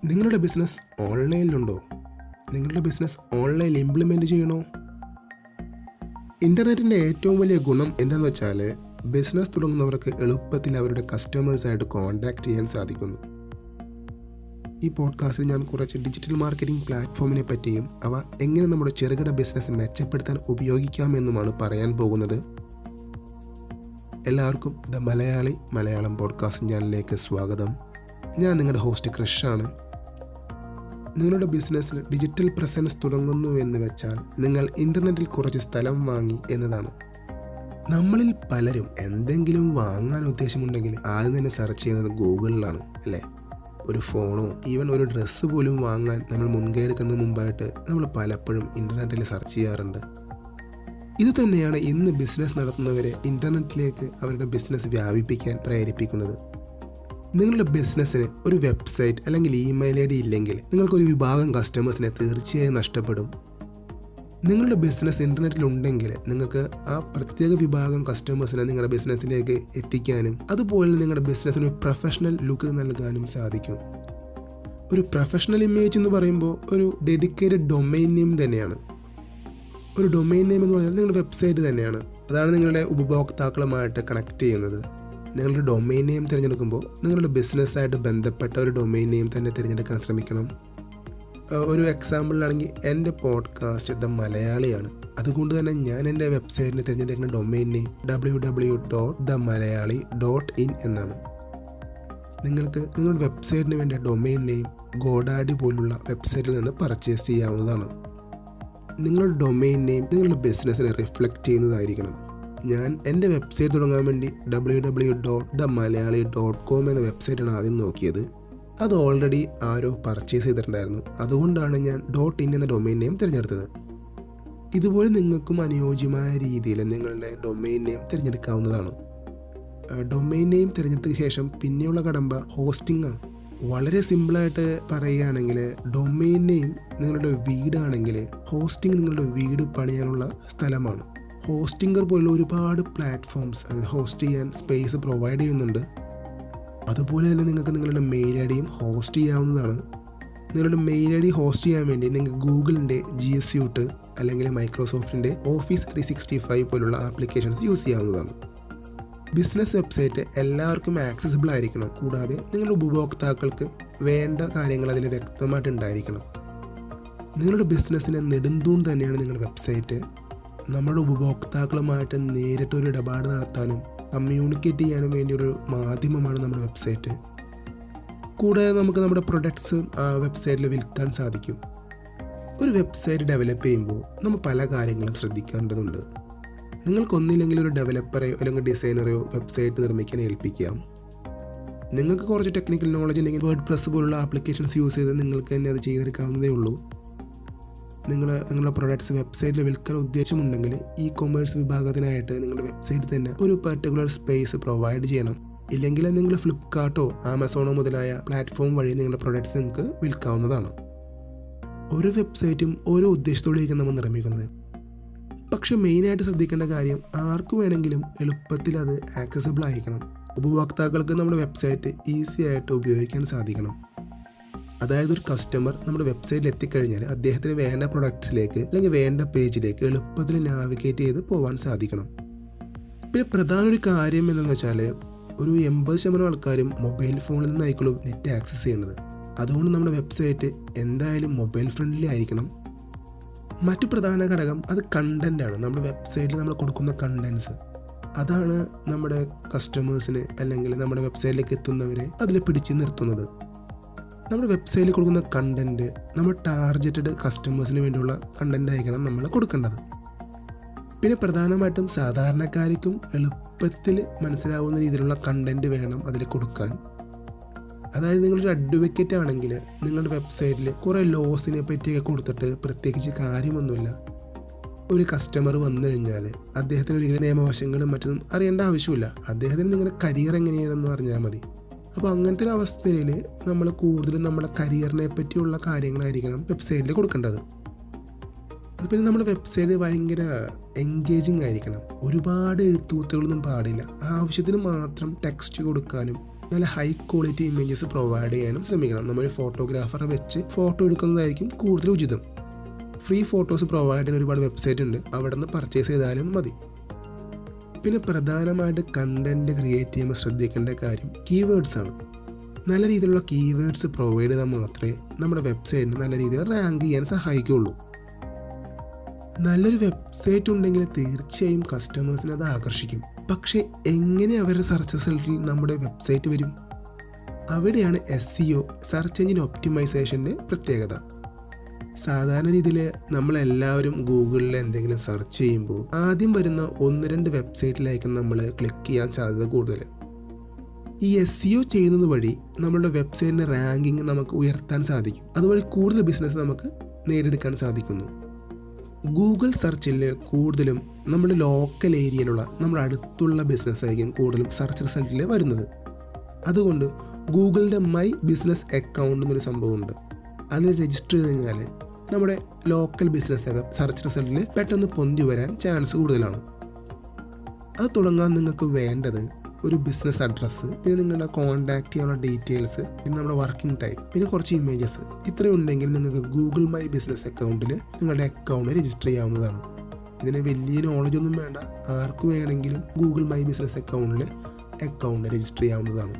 നിങ്ങളുടെ ബിസിനസ് ഓൺലൈനിലുണ്ടോ നിങ്ങളുടെ ബിസിനസ് ഓൺലൈനിൽ ഇംപ്ലിമെൻ്റ് ചെയ്യണോ ഇൻ്റർനെറ്റിൻ്റെ ഏറ്റവും വലിയ ഗുണം എന്താണെന്ന് വെച്ചാൽ ബിസിനസ് തുടങ്ങുന്നവർക്ക് എളുപ്പത്തിൽ അവരുടെ കസ്റ്റമേഴ്സായിട്ട് കോൺടാക്ട് ചെയ്യാൻ സാധിക്കുന്നു ഈ പോഡ്കാസ്റ്റിൽ ഞാൻ കുറച്ച് ഡിജിറ്റൽ മാർക്കറ്റിംഗ് പ്ലാറ്റ്ഫോമിനെ പറ്റിയും അവ എങ്ങനെ നമ്മുടെ ചെറുകിട ബിസിനസ് മെച്ചപ്പെടുത്താൻ ഉപയോഗിക്കാമെന്നുമാണ് പറയാൻ പോകുന്നത് എല്ലാവർക്കും ദ മലയാളി മലയാളം പോഡ്കാസ്റ്റ് ചാനലിലേക്ക് സ്വാഗതം ഞാൻ നിങ്ങളുടെ ഹോസ്റ്റ് ക്രിഷാണ് നിങ്ങളുടെ ബിസിനസ്സിൽ ഡിജിറ്റൽ പ്രസൻസ് തുടങ്ങുന്നു എന്ന് വെച്ചാൽ നിങ്ങൾ ഇൻ്റർനെറ്റിൽ കുറച്ച് സ്ഥലം വാങ്ങി എന്നതാണ് നമ്മളിൽ പലരും എന്തെങ്കിലും വാങ്ങാൻ ഉദ്ദേശമുണ്ടെങ്കിൽ ആദ്യം തന്നെ സെർച്ച് ചെയ്യുന്നത് ഗൂഗിളിലാണ് അല്ലേ ഒരു ഫോണോ ഈവൻ ഒരു ഡ്രസ്സ് പോലും വാങ്ങാൻ നമ്മൾ മുൻകൈ എടുക്കുന്നതിന് മുമ്പായിട്ട് നമ്മൾ പലപ്പോഴും ഇൻ്റർനെറ്റിൽ സെർച്ച് ചെയ്യാറുണ്ട് ഇത് തന്നെയാണ് ഇന്ന് ബിസിനസ് നടത്തുന്നവരെ ഇൻ്റർനെറ്റിലേക്ക് അവരുടെ ബിസിനസ് വ്യാപിപ്പിക്കാൻ പ്രേരിപ്പിക്കുന്നത് നിങ്ങളുടെ ബിസിനസ്സിന് ഒരു വെബ്സൈറ്റ് അല്ലെങ്കിൽ ഇമെയിൽ ഐ ഡി ഇല്ലെങ്കിൽ നിങ്ങൾക്കൊരു വിഭാഗം കസ്റ്റമേഴ്സിനെ തീർച്ചയായും നഷ്ടപ്പെടും നിങ്ങളുടെ ബിസിനസ് ഇൻ്റർനെറ്റിൽ ഉണ്ടെങ്കിൽ നിങ്ങൾക്ക് ആ പ്രത്യേക വിഭാഗം കസ്റ്റമേഴ്സിനെ നിങ്ങളുടെ ബിസിനസ്സിലേക്ക് എത്തിക്കാനും അതുപോലെ നിങ്ങളുടെ ബിസിനസ്സിന് ഒരു പ്രൊഫഷണൽ ലുക്ക് നൽകാനും സാധിക്കും ഒരു പ്രൊഫഷണൽ ഇമേജ് എന്ന് പറയുമ്പോൾ ഒരു ഡെഡിക്കേറ്റഡ് ഡൊമൈൻ നെയിം തന്നെയാണ് ഒരു ഡൊമൈൻ നെയിം എന്ന് പറഞ്ഞാൽ നിങ്ങളുടെ വെബ്സൈറ്റ് തന്നെയാണ് അതാണ് നിങ്ങളുടെ ഉപഭോക്താക്കളുമായിട്ട് കണക്ട് ചെയ്യുന്നത് നിങ്ങളുടെ ഡൊമൈൻ നെയിം തിരഞ്ഞെടുക്കുമ്പോൾ നിങ്ങളുടെ ബിസിനസ്സായിട്ട് ബന്ധപ്പെട്ട ഒരു ഡൊമൈൻ നെയിം തന്നെ തിരഞ്ഞെടുക്കാൻ ശ്രമിക്കണം ഒരു എക്സാമ്പിളിലാണെങ്കിൽ എൻ്റെ പോഡ്കാസ്റ്റ് ദ മലയാളിയാണ് അതുകൊണ്ട് തന്നെ ഞാൻ എൻ്റെ വെബ്സൈറ്റിന് തിരഞ്ഞെടുക്കുന്ന domain name W W dot the Malayali dot in എന്നാണ് നിങ്ങൾക്ക് നിങ്ങളുടെ വെബ്സൈറ്റിന് വേണ്ട ഡൊമൈൻ നെയിം ഗോഡാഡി പോലുള്ള വെബ്സൈറ്റിൽ നിന്ന് പർച്ചേസ് ചെയ്യാവുന്നതാണ് നിങ്ങളുടെ ഡൊമൈൻ നെയിം നിങ്ങളുടെ ബിസിനസ്സിനെ റിഫ്ലക്റ്റ് ചെയ്യുന്നതായിരിക്കണം ഞാൻ എൻ്റെ വെബ്സൈറ്റ് തുടങ്ങാൻ വേണ്ടി W W dot the Malayali dot com എന്ന വെബ്സൈറ്റാണ് ആദ്യം നോക്കിയത് അത് ഓൾറെഡി ആരോ പർച്ചേസ് ചെയ്തിട്ടുണ്ടായിരുന്നു അതുകൊണ്ടാണ് ഞാൻ ഡോട്ട് ഇൻ എന്ന ഡൊമൈൻ നെയിം തിരഞ്ഞെടുത്തത് ഇതുപോലെ നിങ്ങൾക്കും അനുയോജ്യമായ രീതിയിൽ നിങ്ങളുടെ ഡൊമൈൻ നെയിം തിരഞ്ഞെടുക്കാവുന്നതാണ് ഡൊമൈൻ നെയിം തിരഞ്ഞെടുത്തതിന് ശേഷം പിന്നെയുള്ള കടമ്പ ഹോസ്റ്റിംഗ് ആണ് വളരെ സിമ്പിളായിട്ട് പറയുകയാണെങ്കിൽ ഡൊമൈൻ നെയിം നിങ്ങളുടെ വീടാണെങ്കിൽ ഹോസ്റ്റിംഗ് നിങ്ങളുടെ വീട് പണിയാനുള്ള സ്ഥലമാണ് ഹോസ്റ്റിംഗർ പോലുള്ള ഒരുപാട് പ്ലാറ്റ്ഫോംസ് ഹോസ്റ്റ് ചെയ്യാൻ സ്പേസ് പ്രൊവൈഡ് ചെയ്യുന്നുണ്ട് അതുപോലെ തന്നെ നിങ്ങൾക്ക് നിങ്ങളുടെ മെയിൽ ഐ ഡിയും ഹോസ്റ്റ് ചെയ്യാവുന്നതാണ് നിങ്ങളുടെ മെയിൽ ഐ ഡി ഹോസ്റ്റ് ചെയ്യാൻ വേണ്ടി നിങ്ങൾക്ക് ഗൂഗിളിൻ്റെ ജി എസ് യൂട്ട് അല്ലെങ്കിൽ മൈക്രോസോഫ്റ്റിൻ്റെ ഓഫീസ് ത്രീ സിക്സ്റ്റി ഫൈവ് പോലുള്ള ആപ്ലിക്കേഷൻസ് യൂസ് ചെയ്യാവുന്നതാണ് ബിസിനസ് വെബ്സൈറ്റ് എല്ലാവർക്കും ആക്സസിബിൾ ആയിരിക്കണം കൂടാതെ നിങ്ങളുടെ ഉപഭോക്താക്കൾക്ക് വേണ്ട കാര്യങ്ങൾ അതിൽ വ്യക്തമായിട്ട് ഉണ്ടായിരിക്കണം നിങ്ങളുടെ ബിസിനസ്സിന് നെടുന്തൂൺ തന്നെയാണ് നിങ്ങളുടെ വെബ്സൈറ്റ് നമ്മുടെ ഉപഭോക്താക്കളുമായിട്ട് നേരിട്ടൊരു ഇടപാട് നടത്താനും കമ്മ്യൂണിക്കേറ്റ് ചെയ്യാനും വേണ്ടിയൊരു മാധ്യമമാണ് നമ്മുടെ വെബ്സൈറ്റ് കൂടാതെ നമുക്ക് നമ്മുടെ പ്രൊഡക്ട്സ് ആ വെബ്സൈറ്റിൽ വിൽക്കാൻ സാധിക്കും ഒരു വെബ്സൈറ്റ് ഡെവലപ്പ് ചെയ്യുമ്പോൾ നമ്മൾ പല കാര്യങ്ങളും ശ്രദ്ധിക്കേണ്ടതുണ്ട് നിങ്ങൾക്കൊന്നില്ലെങ്കിൽ ഒരു ഡെവലപ്പറെയോ അല്ലെങ്കിൽ ഡിസൈനറെയോ വെബ്സൈറ്റ് നിർമ്മിക്കാൻ ഏൽപ്പിക്കാം നിങ്ങൾക്ക് കുറച്ച് ടെക്നിക്കൽ നോളജ് ഉണ്ടെങ്കിൽ വേർഡ് പ്രസ് പോലുള്ള ആപ്ലിക്കേഷൻസ് യൂസ് ചെയ്ത് നിങ്ങൾക്ക് തന്നെ അത് ചെയ്തെടുക്കാവുന്നതേ ഉള്ളൂ നിങ്ങൾ നിങ്ങളുടെ പ്രൊഡക്ട്സ് വെബ്സൈറ്റിൽ വിൽക്കാൻ ഉദ്ദേശമുണ്ടെങ്കിൽ ഇ കൊമേഴ്സ് വിഭാഗത്തിനായിട്ട് നിങ്ങളുടെ വെബ്സൈറ്റ് തന്നെ ഒരു പർട്ടിക്കുലർ സ്പേസ് പ്രൊവൈഡ് ചെയ്യണം ഇല്ലെങ്കിൽ നിങ്ങൾ ഫ്ലിപ്കാർട്ടോ ആമസോണോ മുതലായ പ്ലാറ്റ്ഫോം വഴി നിങ്ങളുടെ പ്രൊഡക്ട്സ് നിങ്ങൾക്ക് വിൽക്കാവുന്നതാണ് ഓരോ വെബ്സൈറ്റും ഓരോ ഉദ്ദേശത്തോടെയായിരിക്കും നമ്മൾ നിർമ്മിക്കുന്നത് പക്ഷെ മെയിനായിട്ട് ശ്രദ്ധിക്കേണ്ട കാര്യം ആർക്ക് വേണമെങ്കിലും എളുപ്പത്തിൽ അത് ആക്സസിബിൾ ആയിരിക്കണം ഉപഭോക്താക്കൾക്ക് നമ്മുടെ വെബ്സൈറ്റ് ഈസി ആയിട്ട് ഉപയോഗിക്കാൻ സാധിക്കണം അതായത് ഒരു കസ്റ്റമർ നമ്മുടെ വെബ്സൈറ്റിൽ എത്തിക്കഴിഞ്ഞാൽ അദ്ദേഹത്തിന് വേണ്ട പ്രൊഡക്ട്സിലേക്ക് അല്ലെങ്കിൽ വേണ്ട പേജിലേക്ക് എളുപ്പത്തിൽ നാവിഗേറ്റ് ചെയ്ത് പോകാൻ സാധിക്കണം പിന്നെ പ്രധാന ഒരു കാര്യം എന്തെന്ന് വെച്ചാൽ ഒരു എൺപത് ശതമാനം ആൾക്കാരും മൊബൈൽ ഫോണിൽ നിന്നായിരിക്കുള്ളൂ നെറ്റ് ആക്സസ് ചെയ്യുന്നത് അതുകൊണ്ട് നമ്മുടെ വെബ്സൈറ്റ് എന്തായാലും മൊബൈൽ ഫ്രണ്ട്ലി ആയിരിക്കണം മറ്റു പ്രധാന ഘടകം അത് കണ്ടൻ്റ് ആണ് നമ്മുടെ വെബ്സൈറ്റിൽ നമ്മൾ കൊടുക്കുന്ന കണ്ടൻസ് അതാണ് നമ്മുടെ കസ്റ്റമേഴ്സിന് അല്ലെങ്കിൽ നമ്മുടെ വെബ്സൈറ്റിലേക്ക് എത്തുന്നവരെ അതിൽ പിടിച്ചു നിർത്തുന്നത് നമ്മുടെ വെബ്സൈറ്റിൽ കൊടുക്കുന്ന കണ്ടൻറ്റ് നമ്മൾ ടാർഗറ്റഡ് കസ്റ്റമേഴ്സിന് വേണ്ടിയുള്ള കണ്ടൻ്റ് ആയിരിക്കണം നമ്മൾ കൊടുക്കേണ്ടത് പിന്നെ പ്രധാനമായിട്ടും സാധാരണക്കാർക്കും എളുപ്പത്തിൽ മനസ്സിലാവുന്ന രീതിയിലുള്ള കണ്ടൻറ്റ് വേണം അതിൽ കൊടുക്കാൻ അതായത് നിങ്ങളൊരു അഡ്വക്കേറ്റ് ആണെങ്കിൽ നിങ്ങളുടെ വെബ്സൈറ്റിൽ കുറേ ലോസിനെ പറ്റിയൊക്കെ കൊടുത്തിട്ട് പ്രത്യേകിച്ച് കാര്യമൊന്നുമില്ല ഒരു കസ്റ്റമർ വന്നു കഴിഞ്ഞാൽ അദ്ദേഹത്തിന് ഒരിക്കലും നിയമവശങ്ങളും മറ്റൊന്നും അറിയേണ്ട ആവശ്യമില്ല അദ്ദേഹത്തിന് നിങ്ങളുടെ കരിയർ എങ്ങനെയാണെന്ന് പറഞ്ഞാൽ മതി അപ്പോൾ അങ്ങനത്തെ ഒരു അവസ്ഥയിൽ നമ്മൾ കൂടുതലും നമ്മുടെ കരിയറിനെ പറ്റിയുള്ള കാര്യങ്ങളായിരിക്കണം വെബ്സൈറ്റിൽ കൊടുക്കേണ്ടത് അത് പിന്നെ നമ്മുടെ വെബ്സൈറ്റ് ഭയങ്കര എൻഗേജിങ് ആയിരിക്കണം ഒരുപാട് എഴുത്തുകുത്തുകളൊന്നും പാടില്ല ആവശ്യത്തിന് മാത്രം ടെക്സ്റ്റ് കൊടുക്കാനും നല്ല ഹൈ ക്വാളിറ്റി ഇമേജസ് പ്രൊവൈഡ് ചെയ്യാനും ശ്രമിക്കണം നമ്മൾ ഫോട്ടോഗ്രാഫറെ വെച്ച് ഫോട്ടോ എടുക്കുന്നതായിരിക്കും കൂടുതൽ ഉചിതം ഫ്രീ ഫോട്ടോസ് പ്രൊവൈഡ് ചെയ്യുന്ന ഒരുപാട് വെബ്സൈറ്റ് ഉണ്ട് അവിടെ നിന്ന് പർച്ചേസ് ചെയ്താലും മതി പിന്നെ പ്രധാനമായിട്ട് കണ്ടന്റ് ക്രിയേറ്റ് ചെയ്യുമ്പോൾ ശ്രദ്ധിക്കേണ്ട കാര്യം കീവേഡ്സ് ആണ് നല്ല രീതിയിലുള്ള കീവേഡ്സ് പ്രൊവൈഡ് ചെയ്താൽ മാത്രമേ നമ്മുടെ വെബ്സൈറ്റിന് നല്ല രീതിയിൽ റാങ്ക് ചെയ്യാൻ സഹായിക്കുകയുള്ളൂ നല്ലൊരു വെബ്സൈറ്റ് ഉണ്ടെങ്കിൽ തീർച്ചയായും കസ്റ്റമേഴ്സിനെ അത് ആകർഷിക്കും പക്ഷേ എങ്ങനെ അവരുടെ സെർച്ച് റിസൾട്ടിൽ നമ്മുടെ വെബ്സൈറ്റ് വരും അവിടെയാണ് S E O search engine ഒപ്റ്റിമൈസേഷൻ്റെ പ്രത്യേകത സാധാരണ രീതിയിൽ നമ്മളെല്ലാവരും ഗൂഗിളിൽ എന്തെങ്കിലും സെർച്ച് ചെയ്യുമ്പോൾ ആദ്യം വരുന്ന ഒന്ന് രണ്ട് വെബ്സൈറ്റിലായിരിക്കും നമ്മൾ ക്ലിക്ക് ചെയ്യാൻ സാധ്യത കൂടുതൽ ഈ എസ് സി ഒ ചെയ്യുന്നത് വഴി നമ്മളുടെ വെബ്സൈറ്റിൻ്റെ റാങ്കിങ് നമുക്ക് ഉയർത്താൻ സാധിക്കും അതുവഴി കൂടുതൽ ബിസിനസ് നമുക്ക് നേടിയെടുക്കാൻ സാധിക്കുന്നു ഗൂഗിൾ സെർച്ചിൽ കൂടുതലും നമ്മുടെ ലോക്കൽ ഏരിയയിലുള്ള നമ്മുടെ അടുത്തുള്ള ബിസിനസ് ആയിരിക്കും കൂടുതലും സെർച്ച് റിസൾട്ടിൽ വരുന്നത് അതുകൊണ്ട് ഗൂഗിളിൻ്റെ മൈ ബിസിനസ് അക്കൗണ്ട് എന്നൊരു സംഭവമുണ്ട് അതിൽ രജിസ്റ്റർ ചെയ്ത് കഴിഞ്ഞാൽ നമ്മുടെ ലോക്കൽ ബിസിനസ്സൊക്കെ സെർച്ച് റിസൾട്ടിൽ പെട്ടെന്ന് പൊന്തി വരാൻ ചാൻസ് കൂടുതലാണ് അത് തുടങ്ങാൻ നിങ്ങൾക്ക് വേണ്ടത് ഒരു ബിസിനസ് അഡ്രസ്സ് പിന്നെ നിങ്ങളുടെ കോൺടാക്ട് ചെയ്യാനുള്ള ഡീറ്റെയിൽസ് പിന്നെ നമ്മുടെ വർക്കിംഗ് ടൈം പിന്നെ കുറച്ച് ഇമേജസ് ഇത്രയും ഉണ്ടെങ്കിൽ നിങ്ങൾക്ക് ഗൂഗിൾ മൈ ബിസിനസ് അക്കൗണ്ടിൽ നിങ്ങളുടെ അക്കൗണ്ട് രജിസ്റ്റർ ചെയ്യാവുന്നതാണ് ഇതിന് വലിയ നോളജ് ഒന്നും വേണ്ട ആർക്ക് വേണമെങ്കിലും ഗൂഗിൾ മൈ ബിസിനസ് അക്കൗണ്ടിൽ അക്കൗണ്ട് രജിസ്റ്റർ ചെയ്യാവുന്നതാണ്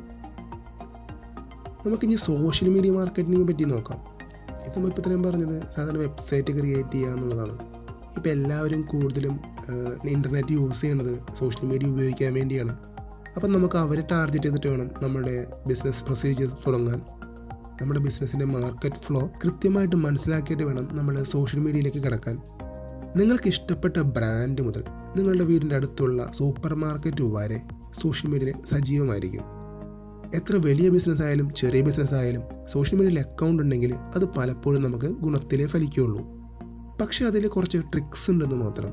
നമുക്കിനി സോഷ്യൽ മീഡിയ മാർക്കറ്റിങ്ങിനെ പറ്റി നോക്കാം ഇത് നമ്മൾ ഇപ്പോൾ ഇത്രയും പറഞ്ഞത് സാധാരണ വെബ്സൈറ്റ് ക്രിയേറ്റ് ചെയ്യുക എന്നുള്ളതാണ് ഇപ്പോൾ എല്ലാവരും കൂടുതലും ഇൻ്റർനെറ്റ് യൂസ് ചെയ്യണത് സോഷ്യൽ മീഡിയ ഉപയോഗിക്കാൻ വേണ്ടിയാണ് അപ്പം നമുക്ക് അവരെ ടാർഗറ്റ് ചെയ്തിട്ട് വേണം നമ്മുടെ ബിസിനസ് പ്രൊസീജിയേഴ്സ് തുടങ്ങാൻ നമ്മുടെ ബിസിനസ്സിൻ്റെ മാർക്കറ്റ് ഫ്ലോ കൃത്യമായിട്ട് മനസ്സിലാക്കിയിട്ട് വേണം നമ്മൾ സോഷ്യൽ മീഡിയയിലേക്ക് കിടക്കാൻ നിങ്ങൾക്ക് ഇഷ്ടപ്പെട്ട ബ്രാൻഡ് മുതൽ നിങ്ങളുടെ വീടിൻ്റെ അടുത്തുള്ള സൂപ്പർ മാർക്കറ്റ് വരെ സോഷ്യൽ മീഡിയയിൽ സജീവമായിരിക്കും എത്ര വലിയ ബിസിനസ് ആയാലും ചെറിയ ബിസിനസ് ആയാലും സോഷ്യൽ മീഡിയയിൽ അക്കൗണ്ട് ഉണ്ടെങ്കിൽ അത് പലപ്പോഴും നമുക്ക് ഗുണത്തിലേ ഫലിക്കുകയുള്ളൂ പക്ഷെ അതിൽ കുറച്ച് ട്രിക്സ് ഉണ്ടെന്ന് മാത്രം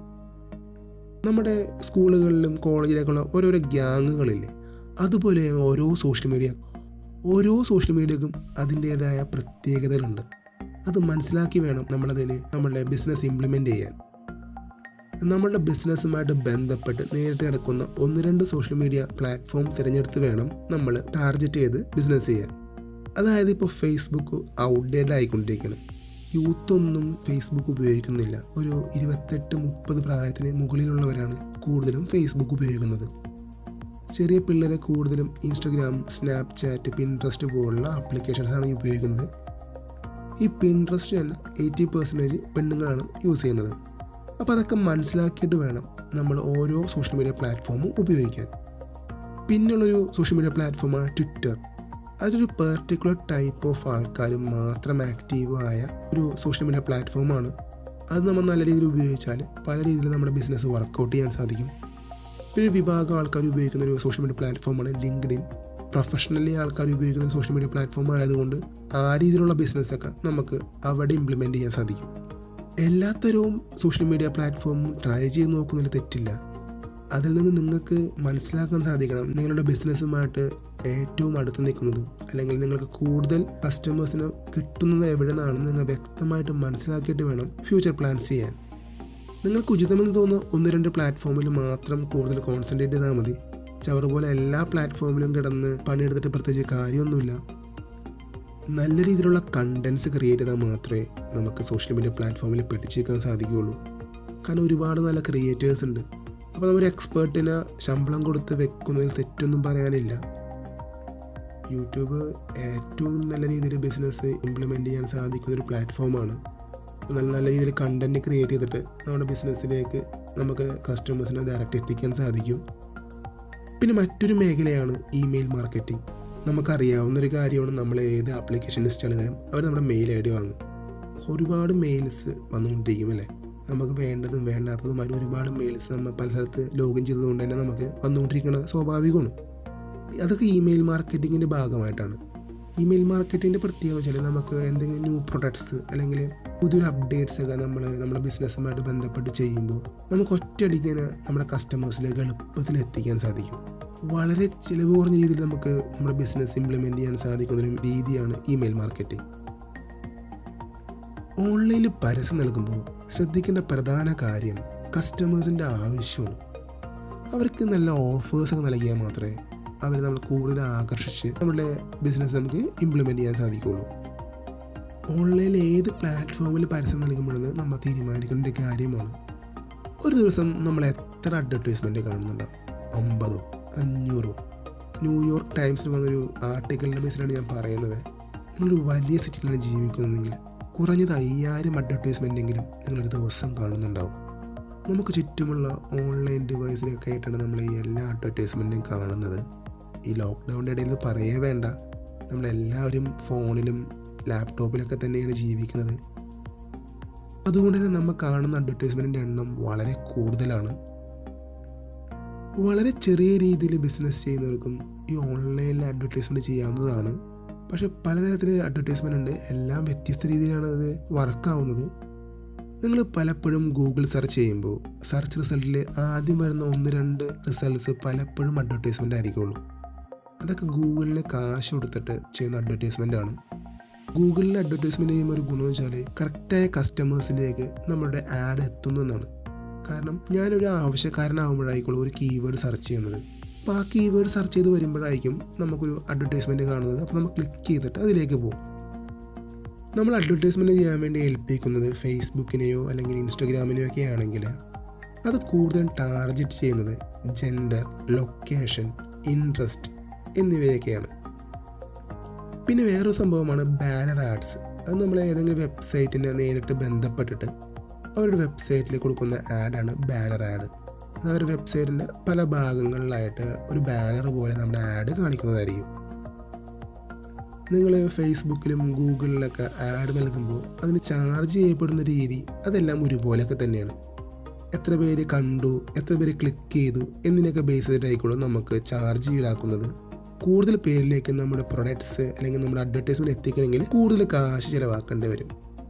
നമ്മുടെ സ്കൂളുകളിലും കോളേജിലേക്കുള്ള ഓരോരോ ഗ്യാങ്ങുകളില്ലേ അതുപോലെ ഓരോ സോഷ്യൽ മീഡിയ ഓരോ സോഷ്യൽ മീഡിയക്കും അതിൻ്റേതായ പ്രത്യേകതകളുണ്ട് അത് മനസ്സിലാക്കി വേണം നമ്മളതിൽ നമ്മളുടെ ബിസിനസ് ഇംപ്ലിമെൻ്റ് ചെയ്യാൻ നമ്മളുടെ ബിസിനസ്സുമായിട്ട് ബന്ധപ്പെട്ട് നേരിട്ട് കിടക്കുന്ന ഒന്ന് രണ്ട് സോഷ്യൽ മീഡിയ പ്ലാറ്റ്ഫോം തിരഞ്ഞെടുത്ത് വേണം നമ്മൾ ടാർഗറ്റ് ചെയ്ത് ബിസിനസ് ചെയ്യാൻ അതായത് ഇപ്പോൾ ഫേസ്ബുക്ക് ഔട്ട്ഡേറ്റഡ് ആയിക്കൊണ്ടിരിക്കുകയാണ് യൂത്തൊന്നും ഫേസ്ബുക്ക് ഉപയോഗിക്കുന്നില്ല ഒരു ഇരുപത്തെട്ട് മുപ്പത് പ്രായത്തിന് മുകളിലുള്ളവരാണ് കൂടുതലും ഫേസ്ബുക്ക് ഉപയോഗിക്കുന്നത് ചെറിയ പിള്ളേരെ കൂടുതലും ഇൻസ്റ്റഗ്രാം സ്നാപ്ചാറ്റ് പിൻട്രസ്റ്റ് പോലുള്ള ആപ്ലിക്കേഷൻസാണ് ഉപയോഗിക്കുന്നത് ഈ പിൻട്രസ്റ്റ് തന്നെ എയ്റ്റി പെർസെൻറ്റേജ് പെണ്ണുങ്ങളാണ് യൂസ് ചെയ്യുന്നത് അപ്പോൾ അതൊക്കെ മനസ്സിലാക്കിയിട്ട് വേണം നമ്മൾ ഓരോ സോഷ്യൽ മീഡിയ പ്ലാറ്റ്ഫോമും ഉപയോഗിക്കാൻ പിന്നുള്ളൊരു സോഷ്യൽ മീഡിയ പ്ലാറ്റ്ഫോമാണ് ട്വിറ്റർ അതൊരു പെർട്ടിക്കുലർ ടൈപ്പ് ഓഫ് ആൾക്കാർ മാത്രം ആക്റ്റീവായ ഒരു സോഷ്യൽ മീഡിയ പ്ലാറ്റ്ഫോമാണ് അത് നമ്മൾ നല്ല രീതിയിൽ ഉപയോഗിച്ചാൽ പല രീതിയിൽ നമ്മുടെ ബിസിനസ് വർക്കൗട്ട് ചെയ്യാൻ സാധിക്കും പിന്നെ ഒരു വിഭാഗം ആൾക്കാർ ഉപയോഗിക്കുന്ന ഒരു സോഷ്യൽ മീഡിയ പ്ലാറ്റ്ഫോമാണ് ലിങ്ക്ഡ് ഇൻ പ്രൊഫഷണലി ആൾക്കാർ ഉപയോഗിക്കുന്ന ഒരു സോഷ്യൽ മീഡിയ പ്ലാറ്റ്ഫോം ആയതുകൊണ്ട് ആ രീതിയിലുള്ള ബിസിനസ്സൊക്കെ നമുക്ക് അവിടെ ഇംപ്ലിമെൻറ്റ് ചെയ്യാൻ സാധിക്കും എല്ലാത്തരവും സോഷ്യൽ മീഡിയ പ്ലാറ്റ്ഫോമും ട്രൈ ചെയ്ത് നോക്കുന്നതിൽ തെറ്റില്ല അതിൽ നിന്ന് നിങ്ങൾക്ക് മനസ്സിലാക്കാൻ സാധിക്കണം നിങ്ങളുടെ ബിസിനസ്സുമായിട്ട് ഏറ്റവും അടുത്ത് നിൽക്കുന്നതും അല്ലെങ്കിൽ നിങ്ങൾക്ക് കൂടുതൽ കസ്റ്റമേഴ്സിന് കിട്ടുന്നത് എവിടെ നിന്നാണെന്ന് നിങ്ങൾ വ്യക്തമായിട്ട് മനസ്സിലാക്കിയിട്ട് വേണം ഫ്യൂച്ചർ പ്ലാൻസ് ചെയ്യാൻ നിങ്ങൾക്ക് ഉചിതമെന്ന് തോന്നുന്ന ഒന്ന് രണ്ട് പ്ലാറ്റ്ഫോമിൽ മാത്രം കൂടുതൽ കോൺസെൻട്രേറ്റ് ചെയ്താൽ മതി ചവർ പോലെ എല്ലാ പ്ലാറ്റ്ഫോമിലും കിടന്ന് പണിയെടുത്തിട്ട് പ്രത്യേകിച്ച് കാര്യമൊന്നുമില്ല നല്ല രീതിയിലുള്ള കണ്ടൻസ് ക്രിയേറ്റ് ചെയ്താൽ മാത്രമേ നമുക്ക് സോഷ്യൽ മീഡിയ പ്ലാറ്റ്ഫോമിൽ പിടിച്ചേക്കാൻ സാധിക്കുകയുള്ളൂ കാരണം ഒരുപാട് നല്ല ക്രിയേറ്റേഴ്സ് ഉണ്ട് അപ്പോൾ നമ്മൾ എക്സ്പേർട്ടിന് ശമ്പളം കൊടുത്ത് വെക്കുന്നതിൽ തെറ്റൊന്നും പറയാനില്ല യൂട്യൂബ് ഏറ്റവും നല്ല രീതിയിൽ ബിസിനസ് ഇംപ്ലിമെൻ്റ് ചെയ്യാൻ സാധിക്കുന്ന ഒരു പ്ലാറ്റ്ഫോമാണ് നല്ല നല്ല രീതിയിൽ കണ്ടൻറ്റ് ക്രിയേറ്റ് ചെയ്തിട്ട് നമ്മുടെ ബിസിനസ്സിലേക്ക് നമുക്ക് കസ്റ്റമേഴ്സിനെ ഡയറക്റ്റ് എത്തിക്കാൻ സാധിക്കും പിന്നെ മറ്റൊരു മേഖലയാണ് ഇമെയിൽ മാർക്കറ്റിംഗ് നമുക്കറിയാവുന്ന ഒരു കാര്യമാണ് നമ്മൾ ഏത് ആപ്ലിക്കേഷൻ ഇൻസ്റ്റാൾ ചെയ്താലും അവർ നമ്മുടെ മെയിൽ ഐ ഡി വാങ്ങും ഒരുപാട് മെയിൽസ് വന്നുകൊണ്ടിരിക്കും അല്ലേ നമുക്ക് വേണ്ടതും വേണ്ടാത്തതുമായ ഒരുപാട് മെയിൽസ് നമ്മൾ പല സ്ഥലത്ത് ലോഗിൻ ചെയ്തതുകൊണ്ട് തന്നെ നമുക്ക് വന്നുകൊണ്ടിരിക്കുന്നത് സ്വാഭാവികമാണ് അതൊക്കെ ഇമെയിൽ മാർക്കറ്റിങ്ങിൻ്റെ ഭാഗമായിട്ടാണ് ഇമെയിൽ മാർക്കറ്റിങ്ങിൻ്റെ പ്രത്യേകത വെച്ചാൽ നമുക്ക് എന്തെങ്കിലും ന്യൂ പ്രൊഡക്ട്സ് അല്ലെങ്കിൽ പുതിയൊരു അപ്ഡേറ്റ്സ് ഒക്കെ നമ്മൾ നമ്മുടെ ബിസിനസ്സുമായിട്ട് ബന്ധപ്പെട്ട് ചെയ്യുമ്പോൾ നമുക്ക് ഒറ്റയടിക്ക് തന്നെ നമ്മുടെ കസ്റ്റമേഴ്സിലേക്ക് എളുപ്പത്തിൽ എത്തിക്കാൻ സാധിക്കും വളരെ ചിലവ് കുറഞ്ഞ രീതിയിൽ നമുക്ക് നമ്മുടെ ബിസിനസ് ഇംപ്ലിമെൻ്റ് ചെയ്യാൻ സാധിക്കുന്ന ഒരു രീതിയാണ് ഇമെയിൽ മാർക്കറ്റിംഗ് ഓൺലൈനിൽ പരസ്യം നൽകുമ്പോൾ ശ്രദ്ധിക്കേണ്ട പ്രധാന കാര്യം കസ്റ്റമേഴ്സിൻ്റെ ആവശ്യമാണ് അവർക്ക് നല്ല ഓഫേഴ്സൊക്കെ നൽകിയാൽ മാത്രമേ അവർ നമ്മൾ കൂടുതൽ ആകർഷിച്ച് നമ്മുടെ ബിസിനസ് നമുക്ക് ഇംപ്ലിമെൻറ്റ് ചെയ്യാൻ സാധിക്കുള്ളൂ ഓൺലൈനിൽ ഏത് പ്ലാറ്റ്ഫോമിൽ പരസ്യം നൽകുമ്പോഴെന്ന് നമ്മൾ തീരുമാനിക്കേണ്ട ഒരു കാര്യമാണ് ഒരു ദിവസം നമ്മൾ എത്ര അഡ്വർടൈസ്മെൻറ്റ് കാണുന്നുണ്ടാവും അമ്പതോ അഞ്ഞൂറോ ന്യൂയോർക്ക് ടൈംസിൽ വന്നൊരു ആർട്ടിക്കിളിൻ്റെ ബേസിലാണ് ഞാൻ പറയുന്നത് നിങ്ങളൊരു വലിയ സിറ്റിയിലാണ് ജീവിക്കുന്നതെങ്കിൽ കുറഞ്ഞത് അയ്യായിരം അഡ്വർടൈസ്മെൻറ്റെങ്കിലും നിങ്ങളൊരു ദിവസം കാണുന്നുണ്ടാവും നമുക്ക് ചുറ്റുമുള്ള ഓൺലൈൻ ഡിവൈസിലൊക്കെ ആയിട്ടാണ് നമ്മൾ ഈ എല്ലാ അഡ്വർടൈസ്മെൻറ്റും കാണുന്നത് ഈ ലോക്ക്ഡൗണിൻ്റെ ഇടയിൽ ഇത് പറയേ വേണ്ട നമ്മളെല്ലാവരും ഫോണിലും ലാപ്ടോപ്പിലൊക്കെ തന്നെയാണ് ജീവിക്കുന്നത് അതുകൊണ്ട് തന്നെ നമ്മൾ കാണുന്ന അഡ്വർടൈസ്മെൻറ്റിൻ്റെ എണ്ണം വളരെ കൂടുതലാണ് വളരെ ചെറിയ രീതിയിൽ ബിസിനസ് ചെയ്യുന്നവർക്കും ഈ ഓൺലൈനിൽ അഡ്വർടൈസ്മെൻറ്റ് ചെയ്യാവുന്നതാണ് പക്ഷെ പലതരത്തിൽ അഡ്വർടൈസ്മെൻ്റ് ഉണ്ട് എല്ലാം വ്യത്യസ്ത രീതിയിലാണ് അത് വർക്കാവുന്നത് നിങ്ങൾ പലപ്പോഴും ഗൂഗിൾ സെർച്ച് ചെയ്യുമ്പോൾ സെർച്ച് റിസൾട്ടിൽ ആദ്യം വരുന്ന ഒന്ന് രണ്ട് റിസൾട്ട്സ് പലപ്പോഴും അഡ്വർടൈസ്മെൻ്റ് ആയിരിക്കുള്ളൂ അതൊക്കെ ഗൂഗിളിന് കാശ് കൊടുത്തിട്ട് ചെയ്യുന്ന അഡ്വർടൈസ്മെൻ്റ് ആണ് ഗൂഗിളിൽ അഡ്വർടൈസ്മെൻറ്റ് ചെയ്യുമ്പോൾ ഒരു ഗുണമെന്ന് വെച്ചാൽ കറക്റ്റായ കസ്റ്റമേഴ്സിലേക്ക് നമ്മുടെ ആഡ് എത്തുന്നു എന്നാണ് കാരണം ഞാനൊരു ആവശ്യക്കാരനാകുമ്പോഴായിരിക്കും ഒരു കീവേഡ് സെർച്ച് ചെയ്യുന്നത് അപ്പോൾ ആ കീവേഡ് സെർച്ച് ചെയ്ത് വരുമ്പോഴായിരിക്കും നമുക്കൊരു അഡ്വർടൈസ്മെൻറ്റ് കാണുന്നത് അപ്പോൾ നമ്മൾ ക്ലിക്ക് ചെയ്തിട്ട് അതിലേക്ക് പോകും നമ്മൾ അഡ്വർടൈസ്മെൻറ്റ് ചെയ്യാൻ വേണ്ടി ഏൽപ്പിക്കുന്നത് ഫേസ്ബുക്കിനെയോ അല്ലെങ്കിൽ ഇൻസ്റ്റഗ്രാമിനെയോ ഒക്കെ ആണെങ്കിൽ അത് കൂടുതലും ടാർഗറ്റ് ചെയ്യുന്നത് ജെൻഡർ ലൊക്കേഷൻ ഇൻട്രസ്റ്റ് എന്നിവയൊക്കെയാണ് പിന്നെ വേറൊരു സംഭവമാണ് ബാനർ ആഡ്സ് അത് നമ്മൾ ഏതെങ്കിലും വെബ്സൈറ്റിനെ നേരിട്ട് ബന്ധപ്പെട്ടിട്ട് അവരുടെ വെബ്സൈറ്റിൽ കൊടുക്കുന്ന ആഡാണ് ബാനർ ആഡ് അത് അവരുടെ വെബ്സൈറ്റിൻ്റെ പല ഭാഗങ്ങളിലായിട്ട് ഒരു ബാനർ പോലെ നമ്മുടെ ആഡ് കാണിക്കുന്നതായിരിക്കും നിങ്ങൾ ഫേസ്ബുക്കിലും ഗൂഗിളിലൊക്കെ ആഡ് നൽകുമ്പോൾ അതിന് ചാർജ് ചെയ്യപ്പെടുന്ന രീതി അതെല്ലാം ഒരുപോലെയൊക്കെ തന്നെയാണ് എത്ര പേര് കണ്ടു എത്ര പേര് ക്ലിക്ക് ചെയ്തു എന്നിനൊക്കെ ബേസ് ചെയ്തിട്ടായിക്കോളും നമുക്ക് ചാർജ് ഈടാക്കുന്നത് കൂടുതൽ പേരിലേക്ക് നമ്മുടെ പ്രൊഡക്ട്സ് അല്ലെങ്കിൽ നമ്മുടെ അഡ്വർടൈസ്മെൻറ്റ് എത്തിക്കണമെങ്കിൽ കൂടുതൽ കാശ് ചിലവാക്കേണ്ടി വരും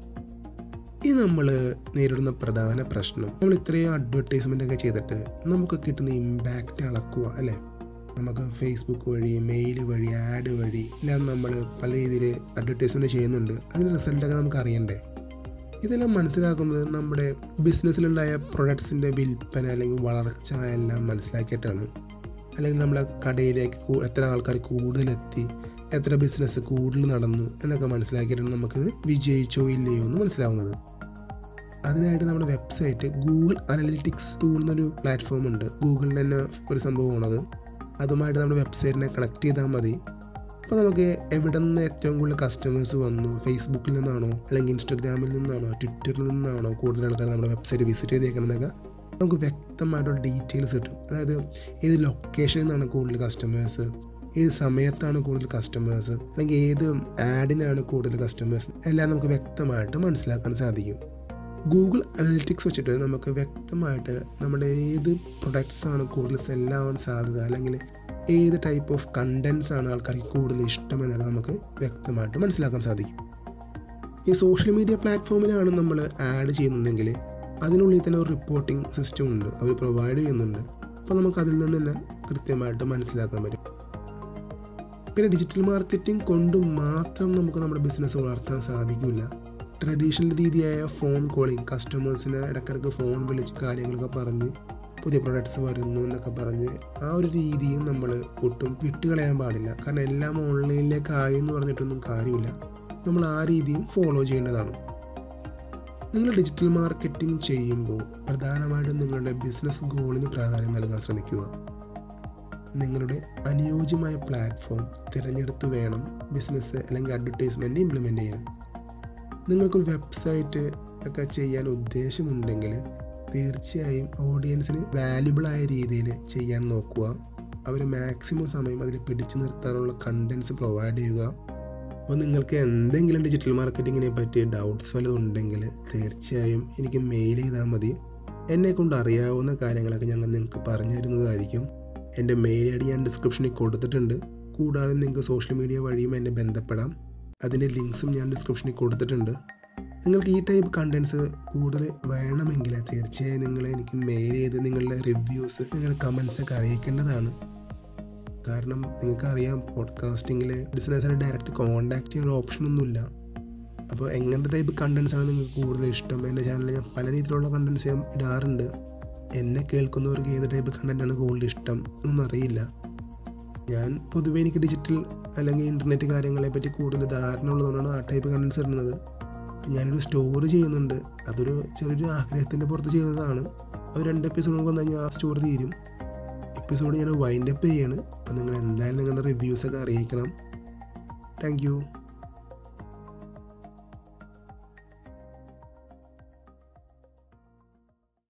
ഇത് നമ്മൾ നേരിടുന്ന പ്രധാന പ്രശ്നം നമ്മൾ ഇത്രയും അഡ്വർടൈസ്മെൻ്റ് ഒക്കെ ചെയ്തിട്ട് നമുക്ക് കിട്ടുന്ന ഇമ്പാക്റ്റ് അളക്കുക അല്ലേ നമുക്ക് ഫേസ്ബുക്ക് വഴി മെയിൽ വഴി ആഡ് വഴി എല്ലാം നമ്മൾ പല രീതിയിൽ അഡ്വർടൈസ്മെൻറ്റ് ചെയ്യുന്നുണ്ട് അതിൻ്റെ റിസൾട്ടൊക്കെ നമുക്ക് അറിയണ്ടേ ഇതെല്ലാം മനസ്സിലാക്കുന്നത് നമ്മുടെ ബിസിനസ്സിലുണ്ടായ പ്രൊഡക്ട്സിൻ്റെ വിൽപ്പന അല്ലെങ്കിൽ വളർച്ച എല്ലാം മനസ്സിലാക്കിയിട്ടാണ് അല്ലെങ്കിൽ നമ്മളെ കടയിലേക്ക് കൂ- എത്ര ആൾക്കാർ കൂടുതലെത്തി എത്ര ബിസിനസ് കൂടുതൽ നടന്നു എന്നൊക്കെ മനസ്സിലാക്കിയിട്ടാണ് നമുക്കിത് വിജയിച്ചോ ഇല്ലയോ എന്ന് മനസ്സിലാവുന്നത് അതിനായിട്ട് നമ്മുടെ വെബ്സൈറ്റ് ഗൂഗിൾ അനലിറ്റിക്സ് ടൂൾ എന്നൊരു പ്ലാറ്റ്ഫോം ഉണ്ട് ഗൂഗിളിൻ്റെ തന്നെ ഒരു സംഭവമാണത് അതുമായിട്ട് നമ്മുടെ വെബ്സൈറ്റിനെ കണക്ട് ചെയ്താൽ മതി അപ്പോൾ നമുക്ക് എവിടെ നിന്ന് ഏറ്റവും കൂടുതൽ കസ്റ്റമേഴ്സ് വന്നു ഫേസ്ബുക്കിൽ നിന്നാണോ അല്ലെങ്കിൽ ഇൻസ്റ്റാഗ്രാമിൽ നിന്നാണോ ട്വിറ്ററിൽ നിന്നാണോ കൂടുതൽ ആൾക്കാർ നമ്മുടെ വെബ്സൈറ്റ് വിസിറ്റ് ചെയ്തേക്കണമെന്നൊക്കെ നമുക്ക് വ്യക്തമായിട്ടുള്ള ഡീറ്റെയിൽസ് കിട്ടും അതായത് ഏത് ലൊക്കേഷനിൽ നിന്നാണ് കൂടുതൽ കസ്റ്റമേഴ്സ് ഏത് സമയത്താണ് കൂടുതൽ കസ്റ്റമേഴ്സ് അല്ലെങ്കിൽ ഏത് ആഡിനാണ് കൂടുതൽ കസ്റ്റമേഴ്സ് എല്ലാം നമുക്ക് വ്യക്തമായിട്ട് മനസ്സിലാക്കാൻ സാധിക്കും ഗൂഗിൾ അനലിറ്റിക്സ് വെച്ചിട്ട് നമുക്ക് വ്യക്തമായിട്ട് നമ്മുടെ ഏത് പ്രൊഡക്ട്സ് ആണ് കൂടുതൽ സെല്ലാവാൻ സാധ്യത അല്ലെങ്കിൽ ഏത് ടൈപ്പ് ഓഫ് കണ്ടൻസ് ആണ് ആൾക്കാർക്ക് കൂടുതൽ ഇഷ്ടം എന്നൊക്കെ നമുക്ക് വ്യക്തമായിട്ട് മനസ്സിലാക്കാൻ സാധിക്കും ഈ സോഷ്യൽ മീഡിയ പ്ലാറ്റ്ഫോമിലാണ് നമ്മൾ ആഡ് ചെയ്യുന്നതെങ്കിൽ അതിനുള്ളിൽ തന്നെ ഒരു റിപ്പോർട്ടിംഗ് സിസ്റ്റം ഉണ്ട് അവർ പ്രൊവൈഡ് ചെയ്യുന്നുണ്ട് അപ്പോൾ നമുക്ക് അതിൽ നിന്ന് തന്നെ കൃത്യമായിട്ട് മനസ്സിലാക്കാൻ പറ്റും പിന്നെ ഡിജിറ്റൽ മാർക്കറ്റിംഗ് കൊണ്ട് മാത്രം നമുക്ക് നമ്മുടെ ബിസിനസ് വളർത്താൻ സാധിക്കില്ല ട്രഡീഷണൽ രീതിയായ ഫോൺ കോളിംഗ് കസ്റ്റമേഴ്സിനെ ഇടയ്ക്കിടയ്ക്ക് ഫോൺ വിളിച്ച് കാര്യങ്ങളൊക്കെ പറഞ്ഞ് പുതിയ പ്രൊഡക്ട്സ് വരുന്നു എന്നൊക്കെ പറഞ്ഞ് ആ ഒരു രീതിയും നമ്മൾ ഒട്ടും വിട്ടുകളയാൻ പാടില്ല കാരണം എല്ലാം ഓൺലൈനിലേക്ക് ആയി എന്ന് പറഞ്ഞിട്ടൊന്നും കാര്യമില്ല നമ്മൾ ആ രീതിയും ഫോളോ ചെയ്യേണ്ടതാണ് നിങ്ങൾ ഡിജിറ്റൽ മാർക്കറ്റിംഗ് ചെയ്യുമ്പോൾ പ്രധാനമായിട്ടും നിങ്ങളുടെ ബിസിനസ് ഗോളിന് പ്രാധാന്യം നൽകാൻ ശ്രമിക്കുക നിങ്ങളുടെ അനുയോജ്യമായ പ്ലാറ്റ്ഫോം തിരഞ്ഞെടുത്ത് വേണം ബിസിനസ് അല്ലെങ്കിൽ അഡ്വർടൈസ്മെൻറ്റ് ഇംപ്ലിമെൻ്റ് ചെയ്യാൻ നിങ്ങൾക്കൊരു വെബ്സൈറ്റ് ഒക്കെ ചെയ്യാൻ ഉദ്ദേശമുണ്ടെങ്കിൽ തീർച്ചയായും ഓഡിയൻസിന് വാല്യുബിൾ ആയ രീതിയിൽ ചെയ്യാൻ നോക്കുക അവർ മാക്സിമം സമയം അതിൽ പിടിച്ചു നിർത്താനുള്ള കണ്ടൻസ് പ്രൊവൈഡ് ചെയ്യുക അപ്പോൾ നിങ്ങൾക്ക് എന്തെങ്കിലും ഡിജിറ്റൽ മാർക്കറ്റിങ്ങിനെ പറ്റി ഡൗട്ട്സ് വല്ലതും ഉണ്ടെങ്കിൽ തീർച്ചയായും എനിക്ക് മെയിൽ ചെയ്താൽ മതി എന്നെ കൊണ്ട് അറിയാവുന്ന കാര്യങ്ങളൊക്കെ ഞങ്ങൾ നിങ്ങൾക്ക് പറഞ്ഞു തരുന്നതായിരിക്കും എൻ്റെ മെയിൽ ഐ ഡി ഞാൻ ഡിസ്ക്രിപ്ഷനിൽ കൊടുത്തിട്ടുണ്ട് കൂടാതെ നിങ്ങൾക്ക് സോഷ്യൽ മീഡിയ വഴിയും എന്നെ ബന്ധപ്പെടാം അതിൻ്റെ ലിങ്ക്സും ഞാൻ ഡിസ്ക്രിപ്ഷനിൽ കൊടുത്തിട്ടുണ്ട് നിങ്ങൾക്ക് ഈ ടൈപ്പ് കണ്ടൻസ് കൂടുതൽ വേണമെങ്കിൽ തീർച്ചയായും നിങ്ങൾ എനിക്ക് മെയിൽ ചെയ്ത് നിങ്ങളുടെ റിവ്യൂസ് നിങ്ങളുടെ കമൻസ് ഒക്കെ അറിയിക്കേണ്ടതാണ് കാരണം നിങ്ങൾക്കറിയാം പോഡ്കാസ്റ്റിങ്ങിൽ ബിസിനസ്സിനെ ഡയറക്റ്റ് കോൺടാക്ട് ചെയ്യാനുള്ള ഓപ്ഷനൊന്നുമില്ല അപ്പോൾ എങ്ങനത്തെ ടൈപ്പ് കണ്ടൻസ് ആണ് നിങ്ങൾക്ക് കൂടുതൽ ഇഷ്ടം എൻ്റെ ചാനലിൽ ഞാൻ പല രീതിയിലുള്ള കണ്ടൻസ് ഞാൻ ഇടാറുണ്ട് എന്നെ കേൾക്കുന്നവർക്ക് ഏത് ടൈപ്പ് കണ്ടൻ്റ് ആണ് കൂടുതൽ ഇഷ്ടം എന്നൊന്നും അറിയില്ല ഞാൻ പൊതുവേ എനിക്ക് ഡിജിറ്റൽ അല്ലെങ്കിൽ ഇൻ്റർനെറ്റ് കാര്യങ്ങളെ പറ്റി കൂടുതൽ ധാരണ ഉള്ളതുകൊണ്ടാണ് ആ ടൈപ്പ് കണ്ടൻസ് ഇടുന്നത് അപ്പം ഞാനൊരു സ്റ്റോറി ചെയ്യുന്നുണ്ട് അതൊരു ചെറിയൊരു ആഗ്രഹത്തിൻ്റെ പുറത്ത് ചെയ്തതാണ് ഒരു രണ്ട് എപ്പിസോഡ് വന്നു കഴിഞ്ഞാൽ ആ സ്റ്റോറി തീരും എപ്പിസോഡ് ഞാൻ വൈൻഡപ്പ് ചെയ്യാണ് അപ്പം നിങ്ങൾ എന്തായാലും നിങ്ങളുടെ റിവ്യൂസൊക്കെ അറിയിക്കണം താങ്ക്